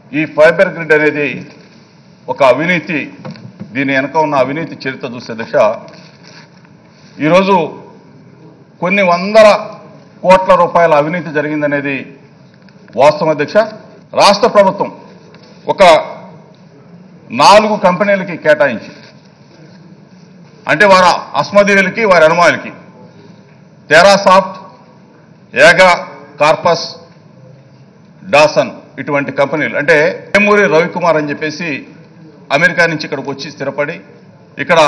ఈ fibre grid అనేది ఒక అవినీతి దీని వెనక ఉన్న అవినీతి చరిత్ర చూసే దశ ఈరోజు కొన్ని వందల కోట్ల రూపాయల అవినీతి జరిగిందనేది వాస్తవం అధ్యక్ష రాష్ట్ర ప్రభుత్వం ఒక నాలుగు కంపెనీలకి కేటాయించి అంటే వారి అస్మదీయులకి వారి అనుమానులకి తెరాసాఫ్ట్ ఏగా కార్పస్ డాసన్ ఇటువంటి కంపెనీలు అంటే వేమూరి రవికుమార్ అని చెప్పేసి అమెరికా నుంచి ఇక్కడికి వచ్చి స్థిరపడి ఇక్కడ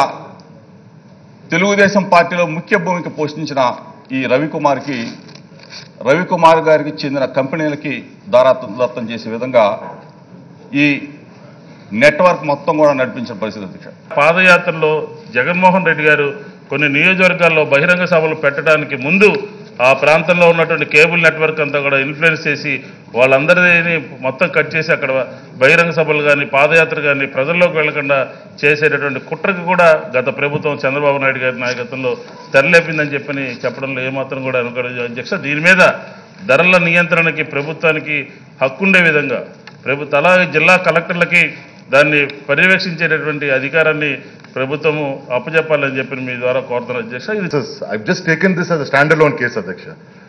తెలుగుదేశం పార్టీలో ముఖ్య భూమిక పోషించిన ఈ రవికుమార్కి రవికుమార్ గారికి చెందిన కంపెనీలకి దారాదత్తం చేసే విధంగా ఈ నెట్వర్క్ మొత్తం కూడా నడిపించిన పరిస్థితి అధ్యక్ష పాదయాత్రలో జగన్మోహన్ రెడ్డి గారు కొన్ని నియోజకవర్గాల్లో బహిరంగ సభలు పెట్టడానికి ముందు ఆ ప్రాంతంలో ఉన్నటువంటి కేబుల్ నెట్వర్క్ అంతా కూడా ఇన్ఫ్లుయెన్స్ చేసి వాళ్ళందరినీ మొత్తం కట్ చేసి అక్కడ బహిరంగ సభలు కానీ పాదయాత్ర కానీ ప్రజల్లోకి వెళ్లకుండా చేసేటటువంటి కుట్రకు కూడా గత ప్రభుత్వం చంద్రబాబు నాయుడు గారి నాయకత్వంలో తెరలేపిందని చెప్పని చెప్పడంలో ఏమాత్రం కూడా అనుకోలేదు అధ్యక్ష దీని మీద ధరల నియంత్రణకి ప్రభుత్వానికి హక్కుండే విధంగా ప్రభుత్వ అలాగే జిల్లా కలెక్టర్లకి దాన్ని పర్యవేక్షించేటటువంటి అధికారాన్ని ప్రభుత్వము అప్పచెప్పాలని చెప్పి మీ ద్వారా కోరుతున్నారు అధ్యక్ష ఇది This is, I've just taken this as a standalone case, అధ్యక్ష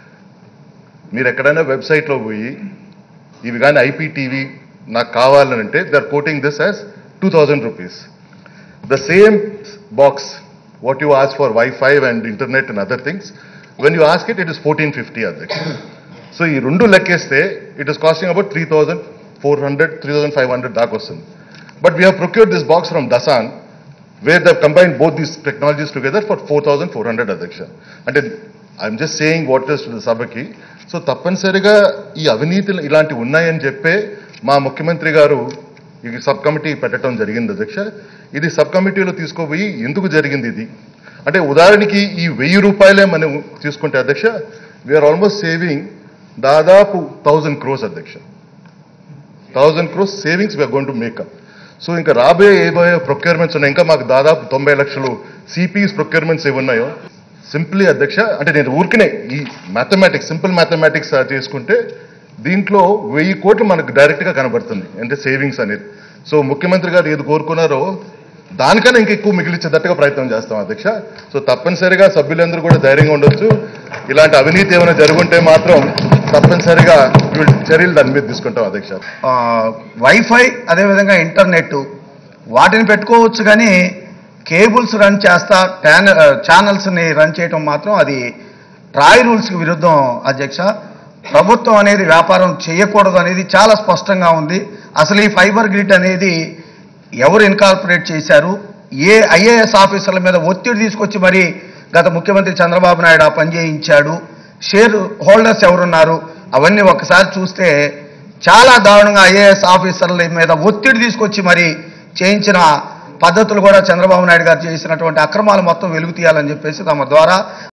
మీరు ఎక్కడైనా వెబ్సైట్లో పోయి ఇవి కానీ ఐపీటీవీ నాకు కావాలనంటే they are quoting this as two thousand rupees the same box what you ask for wifi and internet and other things when you ask it it is fourteen fifty అధ్యక్ష సో ఈ రెండు లెక్కేస్తే it is costing about three thousand four hundred three thousand five hundred దాకా వస్తుంది but we have procure this box from Dasan where they've combined both these technologies together for 4,400 అధ్యక్ష అంటే I'm just saying what is to సభకి so తప్పనిసరిగా ఈ అవినీతులు ఇలాంటివి ఉన్నాయని చెప్పే మా ముఖ్యమంత్రి గారు ఈ సబ్ కమిటీ పెట్టడం జరిగింది అధ్యక్ష ఇది సబ్ కమిటీలో తీసుకోపోయి ఎందుకు జరిగింది ఇది అంటే ఉదాహరణకి ఈ వెయ్యి రూపాయలే మనం తీసుకుంటే అధ్యక్ష వీఆర్ ఆల్మోస్ట్ సేవింగ్ దాదాపు థౌజండ్ క్రోస్ అధ్యక్ష thousand crores savings we're going to make up so ఇంకా రాబోయే ఏబోయే ప్రొక్యూర్మెంట్స్ ఉన్నాయి ఇంకా మాకు దాదాపు తొంభై లక్షలు సిపిఎస్ ప్రొక్యూర్మెంట్స్ ఏవి ఉన్నాయో సింప్లీ అధ్యక్ష అంటే నేను ఊరికనే ఈ మ్యాథమెటిక్స్ సింపుల్ మ్యాథమెటిక్స్ చేసుకుంటే దీంట్లో వెయ్యి కోట్లు మనకు డైరెక్ట్గా కనబడుతుంది అంటే సేవింగ్స్ అనేది సో ముఖ్యమంత్రి గారు ఏది కోరుకున్నారో దానికన్నా ఇంకా ఎక్కువ మిగిలించేటట్టుగా ప్రయత్నం చేస్తాం అధ్యక్ష సో తప్పనిసరిగా సభ్యులందరూ కూడా ధైర్యంగా ఉండొచ్చు ఇలాంటి అవినీతి ఏమైనా జరుగుంటే మాత్రం తప్పనిసరిగా వీళ్ళు చర్యలు దాని మీద తీసుకుంటాం అధ్యక్ష ఆ, వైఫై అదేవిధంగా ఇంటర్నెట్ వాటిని పెట్టుకోవచ్చు కానీ కేబుల్స్ రన్ చేస్తా ప్యాన ఛానల్స్ని రన్ చేయటం మాత్రం అది ట్రాయ్ రూల్స్కి విరుద్ధం అధ్యక్ష ప్రభుత్వం అనేది వ్యాపారం చేయకూడదు అనేది చాలా స్పష్టంగా ఉంది అసలు ఈ ఫైబర్ గ్రిడ్ అనేది ఎవరు ఇన్కార్పొరేట్ చేశారు ఏ ఐఏఎస్ ఆఫీసర్ల మీద ఒత్తిడి తీసుకొచ్చి మరి గత ముఖ్యమంత్రి చంద్రబాబు నాయుడు ఆ పని చేయించాడు షేర్ హోల్డర్స్ ఎవరున్నారు అవన్నీ ఒకసారి చూస్తే చాలా దారుణంగా ఐఏఎస్ ఆఫీసర్ల మీద ఒత్తిడి తీసుకొచ్చి మరి చేయించిన పద్ధతులు కూడా చంద్రబాబు నాయుడు గారు చేసినటువంటి అక్రమాలు మొత్తం వెలుగు తీయాలని చెప్పేసి తమ ద్వారా